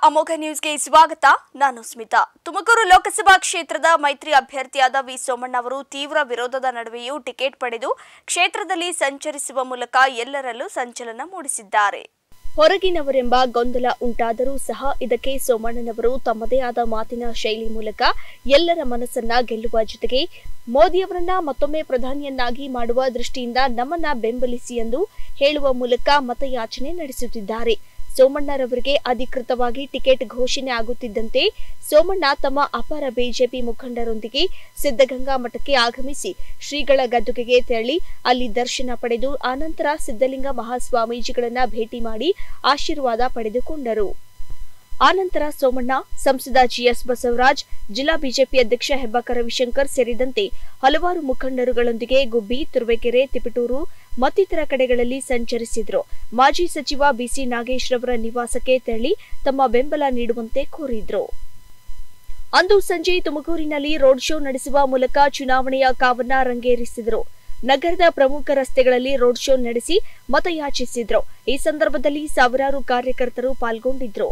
ಅಮೋಘ ನ್ಯೂಸ್ಗೆ ಸ್ವಾಗತ ನಾನು ಸ್ಮಿತಾ ತುಮಕೂರು ಲೋಕಸಭಾ ಕ್ಷೇತ್ರದ ಮೈತ್ರಿ ಅಭ್ಯರ್ಥಿಯಾದ ವಿ ಸೋಮಣ್ಣ ಅವರು ತೀವ್ರ ವಿರೋಧದ ನಡುವೆಯೂ ಟಿಕೆಟ್ ಪಡೆದು ಕ್ಷೇತ್ರದಲ್ಲಿ ಸಂಚರಿಸುವ ಮೂಲಕ ಎಲ್ಲರಲ್ಲೂ ಸಂಚಲನ ಮೂಡಿಸಿದ್ದಾರೆ ಹೊರಗಿನವರೆಂಬ ಗೊಂದಲ ಉಂಟಾದರೂ ಸಹ ಇದಕ್ಕೆ ಸೋಮಣ್ಣನವರು ತಮ್ಮದೇ ಆದ ಮಾತಿನ ಶೈಲಿ ಮೂಲಕ ಎಲ್ಲರ ಮನಸ್ಸನ್ನ ಗೆಲ್ಲುವ ಜೊತೆಗೆ ಮೋದಿಯವರನ್ನ ಮತ್ತೊಮ್ಮೆ ಪ್ರಧಾನಿಯನ್ನಾಗಿ ಮಾಡುವ ದೃಷ್ಟಿಯಿಂದ ನಮ್ಮನ್ನ ಬೆಂಬಲಿಸಿ ಎಂದು ಹೇಳುವ ಮೂಲಕ ಮತಯಾಚನೆ ನಡೆಸುತ್ತಿದ್ದಾರೆ ಸೋಮಣ್ಣರವರಿಗೆ ಅಧಿಕೃತವಾಗಿ ಟಿಕೆಟ್ ಘೋಷಣೆ ಆಗುತ್ತಿದ್ದಂತೆ ಸೋಮಣ್ಣ ತಮ್ಮ ಅಪರ ಬಿಜೆಪಿ ಮುಖಂಡರೊಂದಿಗೆ ಸಿದ್ದಗಂಗಾ ಮಠಕ್ಕೆ ಆಗಮಿಸಿ ಶ್ರೀಗಳ ಗದ್ದುಗೆಗೆ ತೆರಳಿ ಅಲ್ಲಿ ದರ್ಶನ ಪಡೆದು ಆನಂತರ ಸಿದ್ದಲಿಂಗ ಮಹಾಸ್ವಾಮೀಜಿಗಳನ್ನ ಭೇಟಿ ಮಾಡಿ ಆಶೀರ್ವಾದ ಪಡೆದುಕೊಂಡರು ಆನಂತರ ಸೋಮಣ್ಣ ಸಂಸದ ಜಿಎಸ್ ಬಸವರಾಜ್ ಜಿಲ್ಲಾ ಬಿಜೆಪಿ ಅಧ್ಯಕ್ಷ ಹೆಬ್ಬಾಕ ರವಿಶಂಕರ್ ಸೇರಿದಂತೆ ಹಲವಾರು ಮುಖಂಡರುಗಳೊಂದಿಗೆ ಗುಬ್ಬಿ ತುರುವೇಕೆರೆ ತಿಪಟೂರು ಮತ್ತಿತರ ಕಡೆಗಳಲ್ಲಿ ಸಂಚರಿಸಿದ್ರು ಮಾಜಿ ಸಚಿವ ಬಿಸಿ ನಾಗೇಶ್ ರವರ ನಿವಾಸಕ್ಕೆ ತೆರಳಿ ತಮ್ಮ ಬೆಂಬಲ ನೀಡುವಂತೆ ಕೋರಿದ್ರು ಅಂದು ಸಂಜೆ ತುಮಕೂರಿನಲ್ಲಿ ರೋಡ್ ಶೋ ನಡೆಸುವ ಮೂಲಕ ಚುನಾವಣೆಯ ಕಾವನ್ನ ರಂಗೇರಿಸಿದರು ನಗರದ ಪ್ರಮುಖ ರಸ್ತೆಗಳಲ್ಲಿ ರೋಡ್ ಶೋ ನಡೆಸಿ ಮತಯಾಚಿಸಿದ್ರು ಈ ಸಂದರ್ಭದಲ್ಲಿ ಸಾವಿರಾರು ಕಾರ್ಯಕರ್ತರು ಪಾಲ್ಗೊಂಡಿದ್ರು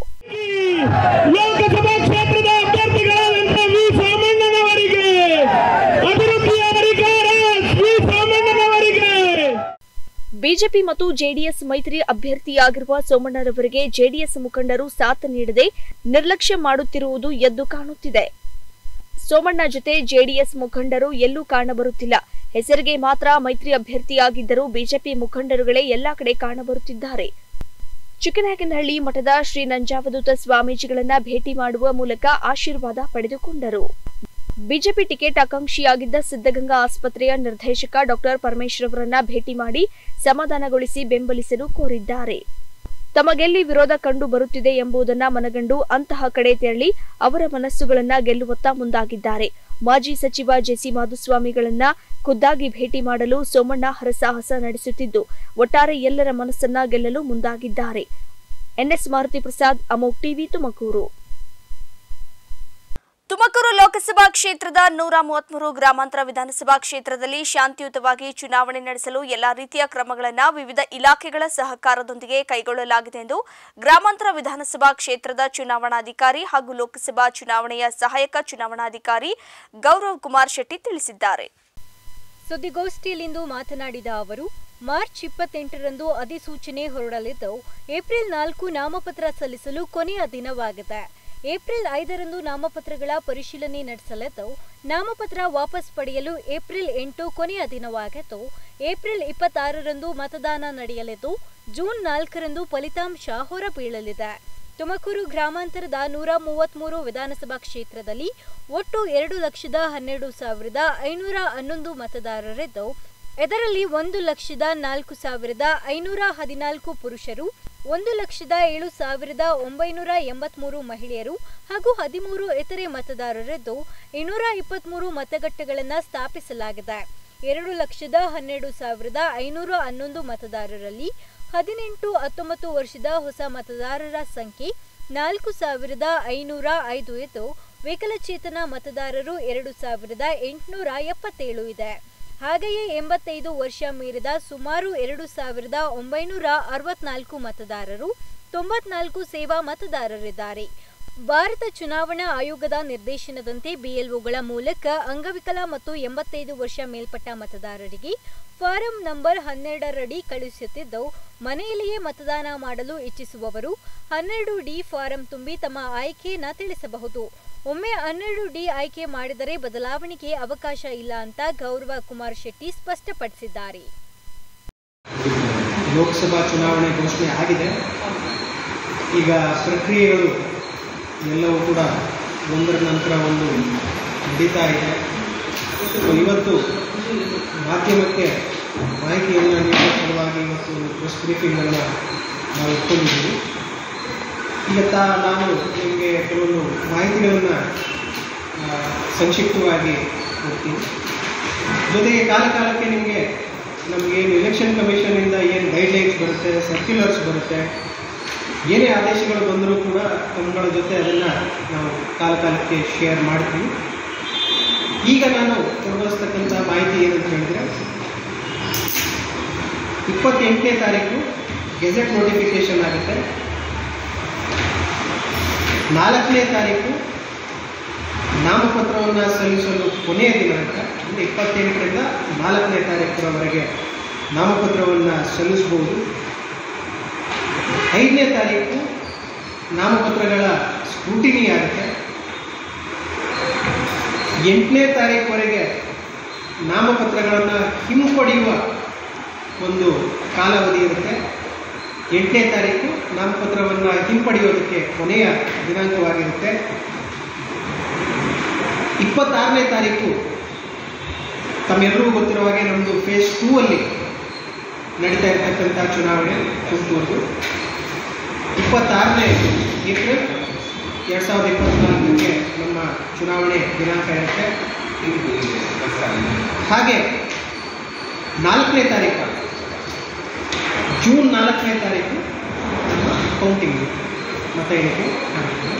ಲೋಕಸಭಾ ಕ್ಷೇತ್ರದ ಅಭ್ಯರ್ಥಿಗಳಾದಂಥ ವಿ ಸೋಮಣ್ಣನವರಿಗೆ ಅಭಿವೃದ್ಧಿಯ ಅಧಿಕಾರ ವಿ ಸೋಮಣ್ಣನವರಿಗೆ ಬಿಜೆಪಿ ಮತ್ತು ಜೆಡಿಎಸ್ ಮೈತ್ರಿ ಅಭ್ಯರ್ಥಿಯಾಗಿರುವ ಸೋಮಣ್ಣರವರಿಗೆ ಜೆಡಿಎಸ್ ಮುಖಂಡರು ಸಾಥ್ ನೀಡದೆ ನಿರ್ಲಕ್ಷ್ಯ ಮಾಡುತ್ತಿರುವುದು ಎದ್ದು ಕಾಣುತ್ತಿದೆ ಸೋಮಣ್ಣ ಜೊತೆ ಜೆಡಿಎಸ್ ಮುಖಂಡರು ಎಲ್ಲೂ ಕಾಣಬರುತ್ತಿಲ್ಲ ಹೆಸರಿಗೆ ಮಾತ್ರ ಮೈತ್ರಿ ಅಭ್ಯರ್ಥಿಯಾಗಿದ್ದರೂ ಬಿಜೆಪಿ ಮುಖಂಡರುಗಳೇ ಎಲ್ಲಾ ಕಡೆ ಕಾಣಬರುತ್ತಿದ್ದಾರೆ ಚಿಕ್ಕನಾಯಕನಹಳ್ಳಿ ಮಠದ ಶ್ರೀ ನಂಜಾವಧೂತ ಸ್ವಾಮೀಜಿಗಳನ್ನ ಭೇಟಿ ಮಾಡುವ ಮೂಲಕ ಆಶೀರ್ವಾದ ಪಡೆದುಕೊಂಡರು ಬಿಜೆಪಿ ಟಿಕೆಟ್ ಆಕಾಂಕ್ಷಿಯಾಗಿದ್ದ ಸಿದ್ದಗಂಗಾ ಆಸ್ಪತ್ರೆಯ ನಿರ್ದೇಶಕ ಡಾಕ್ಟರ್ ಪರಮೇಶ್ವರ್ ಅವರನ್ನ ಭೇಟಿ ಮಾಡಿ ಸಮಾಧಾನಗೊಳಿಸಿ ಬೆಂಬಲಿಸಲು ಕೋರಿದ್ದಾರೆ ತಮಗೆಲ್ಲಿ ವಿರೋಧ ಕಂಡು ಬರುತ್ತಿದೆ ಎಂಬುದನ್ನ ಮನಗಂಡು ಅಂತಹ ಕಡೆ ತೆರಳಿ ಅವರ ಮನಸ್ಸುಗಳನ್ನ ಗೆಲ್ಲುವತ್ತ ಮುಂದಾಗಿದ್ದಾರೆ ಮಾಜಿ ಸಚಿವ ಜೆಸಿ ಮಾಧುಸ್ವಾಮಿಗಳನ್ನ ಖುದ್ದಾಗಿ ಭೇಟಿ ಮಾಡಲು ಸೋಮಣ್ಣ ಹರಸಾಹಸ ನಡೆಸುತ್ತಿದ್ದು ಒಟ್ಟಾರೆ ಎಲ್ಲರ ಮನಸ್ಸನ್ನ ಗೆಲ್ಲಲು ಮುಂದಾಗಿದ್ದಾರೆ ಎನ್ಎಸ್ ಮಾರುತಿ ಪ್ರಸಾದ್ ಅಮೋಕ್ ಟಿವಿ ತುಮಕೂರು ತುಮಕೂರು ಲೋಕಸಭಾ ಕ್ಷೇತ್ರದ ನೂರ ಮೂವತ್ಮೂರು ಗ್ರಾಮಾಂತರ ವಿಧಾನಸಭಾ ಕ್ಷೇತ್ರದಲ್ಲಿ ಶಾಂತಿಯುತವಾಗಿ ಚುನಾವಣೆ ನಡೆಸಲು ಎಲ್ಲಾ ರೀತಿಯ ಕ್ರಮಗಳನ್ನು ವಿವಿಧ ಇಲಾಖೆಗಳ ಸಹಕಾರದೊಂದಿಗೆ ಕೈಗೊಳ್ಳಲಾಗಿದೆ ಎಂದು ಗ್ರಾಮಾಂತರ ವಿಧಾನಸಭಾ ಕ್ಷೇತ್ರದ ಚುನಾವಣಾಧಿಕಾರಿ ಹಾಗೂ ಲೋಕಸಭಾ ಚುನಾವಣೆಯ ಸಹಾಯಕ ಚುನಾವಣಾಧಿಕಾರಿ ಗೌರವ್ ಕುಮಾರ್ ಶೆಟ್ಟಿ ತಿಳಿಸಿದ್ದಾರೆ ಸುದ್ದಿಗೋಷ್ಠಿಯಲ್ಲಿಂದು ಮಾತನಾಡಿದ ಅವರು ಮಾರ್ಚ್ ಇಪ್ಪತ್ತೆಂಟರಂದು ಅಧಿಸೂಚನೆ ಹೊರಡಲಿದ್ದು ಏಪ್ರಿಲ್ ನಾಲ್ಕು ನಾಮಪತ್ರ ಸಲ್ಲಿಸಲು ಕೊನೆಯ ದಿನವಾಗಿದೆ ಏಪ್ರಿಲ್ ಐದರಂದು ನಾಮಪತ್ರಗಳ ಪರಿಶೀಲನೆ ನಡೆಸಲಿದ್ದು ನಾಮಪತ್ರ ವಾಪಸ್ ಪಡೆಯಲು ಏಪ್ರಿಲ್ ಎಂಟು ಕೊನೆಯ ದಿನವಾಗಿದ್ದು ಏಪ್ರಿಲ್ ಇಪ್ಪತ್ತಾರರಂದು ಮತದಾನ ನಡೆಯಲಿದ್ದು ಜೂನ್ ನಾಲ್ಕರಂದು ಫಲಿತಾಂಶ ಹೊರಬೀಳಲಿದೆ ತುಮಕೂರು ಗ್ರಾಮಾಂತರದ ನೂರ ಮೂವತ್ಮೂರು ವಿಧಾನಸಭಾ ಕ್ಷೇತ್ರದಲ್ಲಿ ಒಟ್ಟು ಎರಡು ಲಕ್ಷದ ಹನ್ನೆರಡು ಸಾವಿರದ ಐನೂರ ಹನ್ನೊಂದು ಮತದಾರರಿದ್ದು ಇದರಲ್ಲಿ ಒಂದು ಲಕ್ಷದ ನಾಲ್ಕು ಸಾವಿರದ ಐನೂರ ಹದಿನಾಲ್ಕು ಪುರುಷರು ಒಂದು ಲಕ್ಷದ ಏಳು ಸಾವಿರದ ಒಂಬೈನೂರ ಎಂಬತ್ಮೂರು ಮಹಿಳೆಯರು ಹಾಗೂ ಹದಿಮೂರು ಇತರೆ ಮತದಾರರಿದ್ದು ಇನ್ನೂರ ಇಪ್ಪತ್ಮೂರು ಮತಗಟ್ಟೆಗಳನ್ನು ಸ್ಥಾಪಿಸಲಾಗಿದೆ ಎರಡು ಲಕ್ಷದ ಹನ್ನೆರಡು ಸಾವಿರದ ಐನೂರ ಹನ್ನೊಂದು ಮತದಾರರಲ್ಲಿ ಹದಿನೆಂಟು ಹತ್ತೊಂಬತ್ತು ವರ್ಷದ ಹೊಸ ಮತದಾರರ ಸಂಖ್ಯೆ ನಾಲ್ಕು ಸಾವಿರದ ಐನೂರ ಐದು ಇದ್ದು ವಿಕಲಚೇತನ ಮತದಾರರು ಎರಡು ಸಾವಿರದ ಎಂಟುನೂರ ಎಪ್ಪತ್ತೇಳು ಇದೆ ಹಾಗೆಯೇ ಎಂಬತ್ತೈದು ವರ್ಷ ಮೀರಿದ ಸುಮಾರು ಎರಡು ಸಾವಿರದ ಒಂಬೈನೂರ ಅರವತ್ನಾಲ್ಕು ಮತದಾರರು ತೊಂಬತ್ನಾಲ್ಕು ಸೇವಾ ಮತದಾರರಿದ್ದಾರೆ ಭಾರತ ಚುನಾವಣಾ ಆಯೋಗದ ನಿರ್ದೇಶನದಂತೆ ಬಿಎಲ್ಒಗಳ ಮೂಲಕ ಅಂಗವಿಕಲ ಮತ್ತು ಎಂಬತ್ತೈದು ವರ್ಷ ಮೇಲ್ಪಟ್ಟ ಮತದಾರರಿಗೆ ಫಾರಂ ನಂಬರ್ ಹನ್ನೆರಡರಡಿ ಕಳುಹಿಸುತ್ತಿದ್ದು ಮನೆಯಲ್ಲಿಯೇ ಮತದಾನ ಮಾಡಲು ಇಚ್ಛಿಸುವವರು ಹನ್ನೆರಡು ಡಿ ಫಾರಂ ತುಂಬಿ ತಮ್ಮ ಆಯ್ಕೆಯನ್ನ ತಿಳಿಸಬಹುದು ಒಮ್ಮೆ ಹನ್ನೆರಡು ಡಿ ಆಯ್ಕೆ ಮಾಡಿದರೆ ಬದಲಾವಣೆಗೆ ಅವಕಾಶ ಇಲ್ಲ ಅಂತ ಗೌರವ ಕುಮಾರ್ ಶೆಟ್ಟಿ ಸ್ಪಷ್ಟಪಡಿಸಿದ್ದಾರೆ ಲೋಕಸಭಾ ಚುನಾವಣೆ ಘೋಷಣೆ ಆಗಿದೆ ಈಗ ಪ್ರಕ್ರಿಯೆಗಳು ಎಲ್ಲವೂ ಕೂಡ ಒಂದರ ನಂತರ ಒಂದು ನಡೀತಾ ಇದೆ ಸೊ ಇವತ್ತು ಮಾಧ್ಯಮಕ್ಕೆ ಮಾಹಿತಿಯನ್ನು ನೀಡುವ ಸಲುವಾಗಿ ಇವತ್ತು ಒಂದು ಪ್ರೆಸ್ ಬ್ರೀಫಿಂಗನ್ನು ನಾವು ಇಟ್ಕೊಂಡಿದ್ದೀವಿ ಈಗ ತಾ ನಾನು ನಿಮಗೆ ಕೆಲವೊಂದು ಮಾಹಿತಿಗಳನ್ನು ಸಂಕ್ಷಿಪ್ತವಾಗಿ ಕೊಡ್ತೀನಿ ಜೊತೆಗೆ ಕಾಲ ಕಾಲಕ್ಕೆ ನಿಮಗೆ ನಮಗೇನು ಎಲೆಕ್ಷನ್ ಕಮಿಷನಿಂದ ಏನು ಗೈಡ್ಲೈನ್ಸ್ ಬರುತ್ತೆ ಸರ್ಕ್ಯುಲರ್ಸ್ ಬರುತ್ತೆ ಏನೇ ಆದೇಶಗಳು ಬಂದರೂ ಕೂಡ ತಮ್ಮಗಳ ಜೊತೆ ಅದನ್ನು ನಾವು ಕಾಲ ಕಾಲಕ್ಕೆ ಶೇರ್ ಮಾಡ್ತೀವಿ ಈಗ ನಾನು ಕೊಡಬಯಸ್ತಕ್ಕಂಥ ಮಾಹಿತಿ ಏನಂತ ಹೇಳಿದ್ರೆ ಇಪ್ಪತ್ತೆಂಟನೇ ತಾರೀಕು ಗೆಜೆಟ್ ನೋಟಿಫಿಕೇಶನ್ ಆಗುತ್ತೆ ನಾಲ್ಕನೇ ತಾರೀಕು ನಾಮಪತ್ರವನ್ನು ಸಲ್ಲಿಸಲು ಕೊನೆಯ ದಿನಾಂಕ ಅಂದರೆ ಇಪ್ಪತ್ತೆಂಟರಿಂದ ನಾಲ್ಕನೇ ತಾರೀಕರವರೆಗೆ ನಾಮಪತ್ರವನ್ನು ಸಲ್ಲಿಸಬಹುದು ಐದನೇ ತಾರೀಕು ನಾಮಪತ್ರಗಳ ಸ್ಕ್ರೂಟಿನಿ ಆಗುತ್ತೆ ಎಂಟನೇ ತಾರೀಕುವರೆಗೆ ನಾಮಪತ್ರಗಳನ್ನು ಹಿಂಪಡೆಯುವ ಒಂದು ಕಾಲಾವಧಿ ಇರುತ್ತೆ ಎಂಟನೇ ತಾರೀಕು ನಾಮಪತ್ರವನ್ನು ಹಿಂಪಡೆಯೋದಕ್ಕೆ ಕೊನೆಯ ದಿನಾಂಕವಾಗಿರುತ್ತೆ ಇಪ್ಪತ್ತಾರನೇ ತಾರೀಕು ತಮ್ಮೆಲ್ಲರಿಗೂ ಗೊತ್ತಿರುವ ಹಾಗೆ ನಮ್ಮದು ಫೇಸ್ ಟೂ ಅಲ್ಲಿ ನಡೀತಾ ಇರತಕ್ಕಂಥ ಚುನಾವಣೆ ತುಮಕೂರು ಇಪ್ಪತ್ತಾರನೇ ಏಪ್ರಿಲ್ ಎರಡು ಸಾವಿರದ ಇಪ್ಪತ್ತ್ನಾಲ್ಕಕ್ಕೆ ನಮ್ಮ ಚುನಾವಣೆ ದಿನಾಂಕ ಇರುತ್ತೆ ಹಾಗೆ ನಾಲ್ಕನೇ ತಾರೀಕು ಜೂನ್ ನಾಲ್ಕನೇ ತಾರೀಕು ನಮ್ಮ ಕೌಂಟಿಂಗ್ ಮತ ಎಣಿಕೆ ನಡೆಯುತ್ತೆ.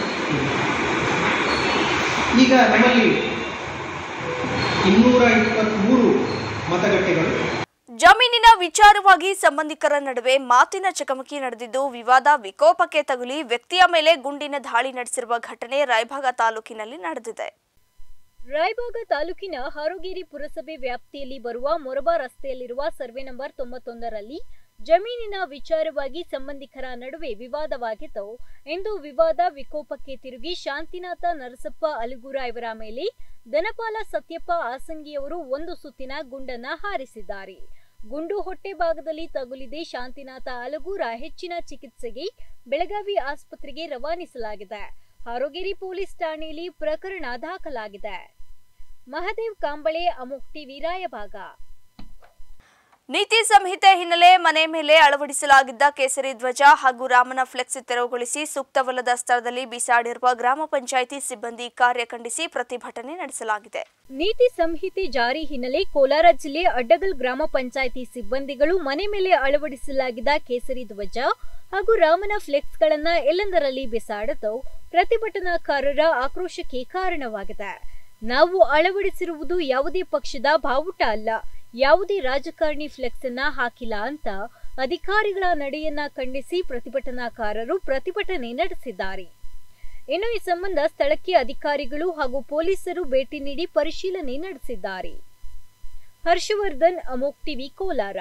ಈಗ ನಮ್ಮಲ್ಲಿ ಇನ್ನೂರ ಇಪ್ಪತ್ತ್ಮೂರು ಮತಗಟ್ಟೆಗಳು ಜಮೀನಿನ ವಿಚಾರವಾಗಿ ಸಂಬಂಧಿಕರ ನಡುವೆ ಮಾತಿನ ಚಕಮಕಿ ನಡೆದಿದ್ದು ವಿವಾದ ವಿಕೋಪಕ್ಕೆ ತಗುಲಿ ವ್ಯಕ್ತಿಯ ಮೇಲೆ ಗುಂಡಿನ ದಾಳಿ ನಡೆಸಿರುವ ಘಟನೆ ರಾಯಭಾಗ ತಾಲೂಕಿನಲ್ಲಿ ನಡೆದಿದೆ ರಾಯಬಾಗ ತಾಲೂಕಿನ ಹಾರೋಗೇರಿ ಪುರಸಭೆ ವ್ಯಾಪ್ತಿಯಲ್ಲಿ ಬರುವ ಮೊರಬಾ ರಸ್ತೆಯಲ್ಲಿರುವ ಸರ್ವೆ ನಂಬರ್ ತೊಂಬತ್ತೊಂದರಲ್ಲಿ ಜಮೀನಿನ ವಿಚಾರವಾಗಿ ಸಂಬಂಧಿಕರ ನಡುವೆ ವಿವಾದವಾಗಿದ್ದು ಇಂದು ವಿವಾದ ವಿಕೋಪಕ್ಕೆ ತಿರುಗಿ ಶಾಂತಿನಾಥ ನರಸಪ್ಪ ಅಲುಗೂರ ಇವರ ಮೇಲೆ ದನಪಾಲ ಸತ್ಯಪ್ಪ ಆಸಂಗಿಯವರು ಒಂದು ಸುತ್ತಿನ ಗುಂಡನ್ನ ಹಾರಿಸಿದ್ದಾರೆ ಗುಂಡು ಹೊಟ್ಟೆ ಭಾಗದಲ್ಲಿ ತಗುಲಿದೆ ಶಾಂತಿನಾಥ ಅಲಗೂರ ಹೆಚ್ಚಿನ ಚಿಕಿತ್ಸೆಗೆ ಬೆಳಗಾವಿ ಆಸ್ಪತ್ರೆಗೆ ರವಾನಿಸಲಾಗಿದೆ ಹಾರೋಗೇರಿ ಪೊಲೀಸ್ ಠಾಣೆಯಲ್ಲಿ ಪ್ರಕರಣ ದಾಖಲಾಗಿದೆ ಮಹದೇವ್ ಕಾಂಬಳೆ ಅಮೋಕ್ ಟಿವಿ ರಾಯಭಾಗ ನೀತಿ ಸಂಹಿತೆ ಹಿನ್ನೆಲೆ ಮನೆ ಮೇಲೆ ಅಳವಡಿಸಲಾಗಿದ್ದ ಕೇಸರಿ ಧ್ವಜ ಹಾಗೂ ರಾಮನ ಫ್ಲೆಕ್ಸ್ ತೆರವುಗೊಳಿಸಿ ಸೂಕ್ತವಲ್ಲದ ಸ್ಥಳದಲ್ಲಿ ಬಿಸಾಡಿರುವ ಗ್ರಾಮ ಪಂಚಾಯಿತಿ ಸಿಬ್ಬಂದಿ ಕಾರ್ಯ ಖಂಡಿಸಿ ಪ್ರತಿಭಟನೆ ನಡೆಸಲಾಗಿದೆ ನೀತಿ ಸಂಹಿತೆ ಜಾರಿ ಹಿನ್ನೆಲೆ ಕೋಲಾರ ಜಿಲ್ಲೆ ಅಡ್ಡಗಲ್ ಗ್ರಾಮ ಪಂಚಾಯಿತಿ ಸಿಬ್ಬಂದಿಗಳು ಮನೆ ಮೇಲೆ ಅಳವಡಿಸಲಾಗಿದ್ದ ಕೇಸರಿ ಧ್ವಜ ಹಾಗೂ ರಾಮನ ಫ್ಲೆಕ್ಸ್ಗಳನ್ನ ಎಲ್ಲೆಂದರಲ್ಲಿ ಬಿಸಾಡಿದ್ದು ಪ್ರತಿಭಟನಾಕಾರರ ಆಕ್ರೋಶಕ್ಕೆ ಕಾರಣವಾಗಿದೆ ನಾವು ಅಳವಡಿಸಿರುವುದು ಯಾವುದೇ ಪಕ್ಷದ ಬಾವುಟ ಅಲ್ಲ ಯಾವುದೇ ರಾಜಕಾರಣಿ ಫ್ಲೆಕ್ಸ್ ಅನ್ನ ಹಾಕಿಲ್ಲ ಅಂತ ಅಧಿಕಾರಿಗಳ ನಡೆಯನ್ನ ಖಂಡಿಸಿ ಪ್ರತಿಭಟನಾಕಾರರು ಪ್ರತಿಭಟನೆ ನಡೆಸಿದ್ದಾರೆ ಇನ್ನು ಈ ಸಂಬಂಧ ಸ್ಥಳಕ್ಕೆ ಅಧಿಕಾರಿಗಳು ಹಾಗೂ ಪೊಲೀಸರು ಭೇಟಿ ನೀಡಿ ಪರಿಶೀಲನೆ ನಡೆಸಿದ್ದಾರೆ ಹರ್ಷವರ್ಧನ್ ಅಮೋಕ್ ಟಿವಿ ಕೋಲಾರ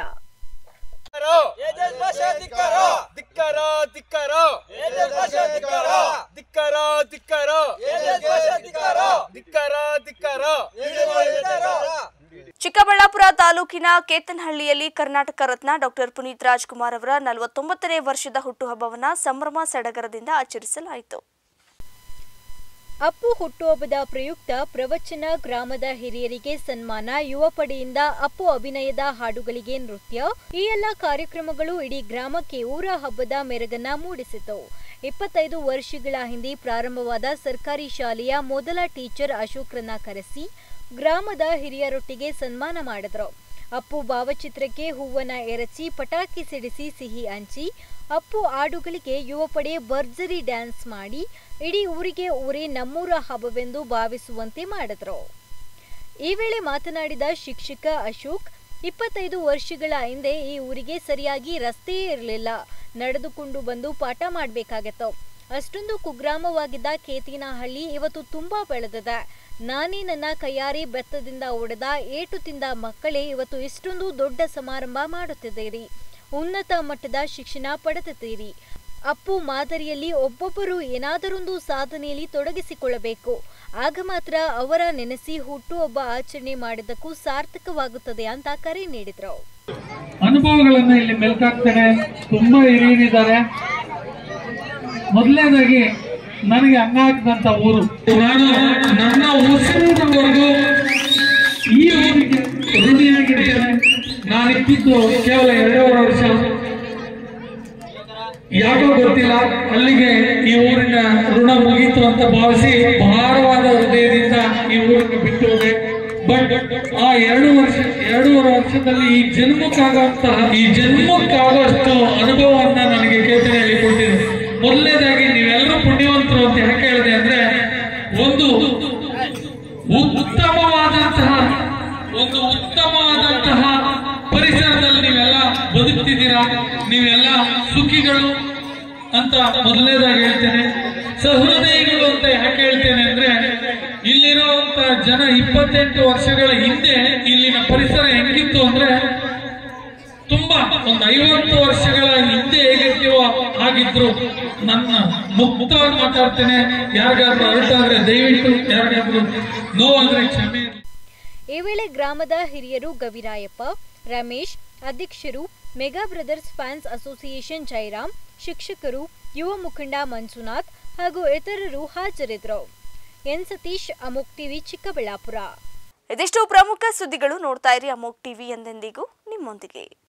ಧಿಕ್ಕಾರ ಧಿಕ್ಕಾರ ಧಿಕ್ಕಾರ ಧಿಕ್ಕಾರ ಧಿಕ್ಕಾರ ಧಿಕ್ಕಾರ ಧಿಕ್ಕಾರ ಚಿಕ್ಕಬಳ್ಳಾಪುರ ತಾಲೂಕಿನ ಕೇತನಹಳ್ಳಿಯಲ್ಲಿ ಕರ್ನಾಟಕ ರತ್ನ ಡಾಕ್ಟರ್ ಪುನೀತ್ ರಾಜ್ಕುಮಾರ್ ಅವರ ನಲವತ್ತೊಂಬತ್ತನೇ ವರ್ಷದ ಹುಟ್ಟುಹಬ್ಬವನ್ನು ಸಂಭ್ರಮ ಸಡಗರದಿಂದ ಆಚರಿಸಲಾಯಿತು ಅಪ್ಪು ಹುಟ್ಟುಹಬ್ಬದ ಪ್ರಯುಕ್ತ ಪ್ರವಚನ ಗ್ರಾಮದ ಹಿರಿಯರಿಗೆ ಸನ್ಮಾನ ಯುವ ಪಡೆಯಿಂದ ಅಪ್ಪು ಅಭಿನಯದ ಹಾಡುಗಳಿಗೆ ನೃತ್ಯ ಈ ಎಲ್ಲ ಕಾರ್ಯಕ್ರಮಗಳು ಇಡೀ ಗ್ರಾಮಕ್ಕೆ ಊರ ಹಬ್ಬದ ಮೆರಗನ್ನ ಮೂಡಿಸಿತು ಇಪ್ಪತ್ತೈದು ವರ್ಷಗಳ ಹಿಂದೆ ಪ್ರಾರಂಭವಾದ ಸರ್ಕಾರಿ ಶಾಲೆಯ ಮೊದಲ ಟೀಚರ್ ಅಶೋಕ್ರನ್ನ ಕರೆಸಿ ಗ್ರಾಮದ ಹಿರಿಯರೊಟ್ಟಿಗೆ ಸನ್ಮಾನ ಮಾಡಿದ್ರು ಅಪ್ಪು ಭಾವಚಿತ್ರಕ್ಕೆ ಹೂವನ್ನ ಎರಚಿ ಪಟಾಕಿ ಸಿಡಿಸಿ ಸಿಹಿ ಹಂಚಿ ಅಪ್ಪು ಹಾಡುಗಳಿಗೆ ಯುವ ಪಡೆ ಭರ್ಜರಿ ಡ್ಯಾನ್ಸ್ ಮಾಡಿ ಇಡೀ ಊರಿಗೆ ಊರೇ ನಮ್ಮೂರ ಹಬ್ಬವೆಂದು ಭಾವಿಸುವಂತೆ ಮಾಡಿದ್ರು ಈ ವೇಳೆ ಮಾತನಾಡಿದ ಶಿಕ್ಷಕ ಅಶೋಕ್ ಇಪ್ಪತ್ತೈದು ವರ್ಷಗಳ ಹಿಂದೆ ಈ ಊರಿಗೆ ಸರಿಯಾಗಿ ರಸ್ತೆಯೇ ಇರಲಿಲ್ಲ ನಡೆದುಕೊಂಡು ಬಂದು ಪಾಠ ಮಾಡಬೇಕಾಗತ್ತು ಅಷ್ಟೊಂದು ಕುಗ್ರಾಮವಾಗಿದ್ದ ಕೇತಿನಹಳ್ಳಿ ಇವತ್ತು ತುಂಬಾ ಬೆಳೆದಿದೆ ನಾನೇ ನನ್ನ ಕೈಯಾರೆ ಬೆತ್ತದಿಂದ ಒಡೆದ ಏಟು ತಿಂದ ಮಕ್ಕಳೇ ಇವತ್ತು ಇಷ್ಟೊಂದು ದೊಡ್ಡ ಸಮಾರಂಭ ಮಾಡುತ್ತಿದ್ದೀರಿ ಉನ್ನತ ಮಟ್ಟದ ಶಿಕ್ಷಣ ಪಡೆದಿದ್ದೀರಿ ಅಪ್ಪು ಮಾದರಿಯಲ್ಲಿ ಒಬ್ಬೊಬ್ಬರು ಏನಾದರೊಂದು ಸಾಧನೆಯಲ್ಲಿ ತೊಡಗಿಸಿಕೊಳ್ಳಬೇಕು ಆಗ ಮಾತ್ರ ಅವರ ನೆನೆಸಿ ಹುಟ್ಟುಹಬ್ಬ ಆಚರಣೆ ಮಾಡಿದ್ದಕ್ಕೂ ಸಾರ್ಥಕವಾಗುತ್ತದೆ ಅಂತ ಕರೆ ನೀಡಿದ್ರು ಅನುಭವಗಳನ್ನ ಇಲ್ಲಿ ಮೆಲ್ಕಾಕ್ತಾರೆ ತುಂಬಾ ಹಿರಿಯರಿದ್ದಾರೆ ಮೊದಲನೇದಾಗಿ ನನಗೆ ಅಂಗ ಹಾಕಿದಂತ ಊರು ನಾನು ನನ್ನ ಉಸಿರಿನವರೆಗೂ ಈ ಊರಿಗೆ ಋಣಿಯಾಗಿದ್ದೇನೆ ನಾನಿದ್ದಿದ್ದು ಕೇವಲ ಎರಡೂವರೆ ವರ್ಷ ಯಾಕೋ ಗೊತ್ತಿಲ್ಲ ಅಲ್ಲಿಗೆ ಈ ಊರಿನ ಋಣ ಮುಗೀತು ಅಂತ ಭಾವಿಸಿ ಭಾರವಾದ ಹೃದಯದಿಂದ ಈ ಊರನ್ನು ಬಿಟ್ಟು ಹೋದೆ ಬಟ್ ಆ ಎರಡು ವರ್ಷ ಎರಡೂವರೆ ವರ್ಷದಲ್ಲಿ ಈ ಜನ್ಮಕ್ಕಾಗುವಂತಹ ಈ ಜನ್ಮಕ್ಕಾಗುವಷ್ಟು ಅನುಭವವನ್ನ ನನಗೆ ಕೇತನೆಯಲ್ಲಿ ಕೊಟ್ಟಿದೆ ಮೊದಲನೇದಾಗಿ ನೀವೆಲ್ಲರೂ ಪುಣ್ಯವಂತರು ಅಂತ ಯಾಕೆ ಹೇಳಿದೆ ಅಂದ್ರೆ ಒಂದು ಉತ್ತಮವಾದಂತಹ ಒಂದು ಉತ್ತಮವಾದಂತಹ ಪರಿಸರದಲ್ಲಿ ನೀವೆಲ್ಲ ಬದುಕ್ತಿದ್ದೀರಾ ನೀವೆಲ್ಲ ಸುಖಿಗಳು ಅಂತ ಮೊದಲನೇದಾಗಿ ಹೇಳ್ತೇನೆ ಸಹೃದಯಿಗಳು ಅಂತ ಯಾಕೆ ಹೇಳ್ತೇನೆ ಅಂದ್ರೆ ಇಲ್ಲಿರುವಂತ ಜನ ಇಪ್ಪತ್ತೆಂಟು ವರ್ಷಗಳ ಹಿಂದೆ ಇಲ್ಲಿನ ಪರಿಸರ ಹೆಂಗಿತ್ತು ಅಂದ್ರೆ ತುಂಬಾ ಒಂದು ಐವತ್ತು ವರ್ಷಗಳ ಹಿಂದೆ ಹೇಗಿರ್ತೀವೋ ಹಾಗಿದ್ರು ನನ್ನ ಮುಕ್ತವಾಗಿ ಮಾತಾಡ್ತೇನೆ ಯಾರಿಗಾದ್ರೂ ಅರ್ಟಾದ್ರೆ ದಯವಿಟ್ಟು ಯಾರಿಗಾದ್ರೂ ನೋವಾದ್ರೆ ಕ್ಷಮೆ ಇರ್ಲಿ. ಈ ವೇಳೆ ಗ್ರಾಮದ ಹಿರಿಯರು ಗವಿರಾಯಪ್ಪ ರಮೇಶ್ ಅಧ್ಯಕ್ಷರು mega brothers fans association Jayaram ಶಿಕ್ಷಕರು ಯುವ ಮುಖಂಡ ಮಂಜುನಾಥ್ ಹಾಗೂ ಇತರರು ಹಾಜರಿದ್ದರು ಎನ್ ಸತೀಶ್ ಅಮೋಕ್ ಟಿವಿ ಚಿಕ್ಕಬಳ್ಳಾಪುರ ಇದಿಷ್ಟು ಪ್ರಮುಖ ಸುದ್ದಿಗಳು ನೋಡ್ತಾ ಇರಿ ಅಮೋಕ್ ಟಿವಿ ಎಂದೆಂದಿಗೂ ನಿಮ್ಮೊಂದಿಗೆ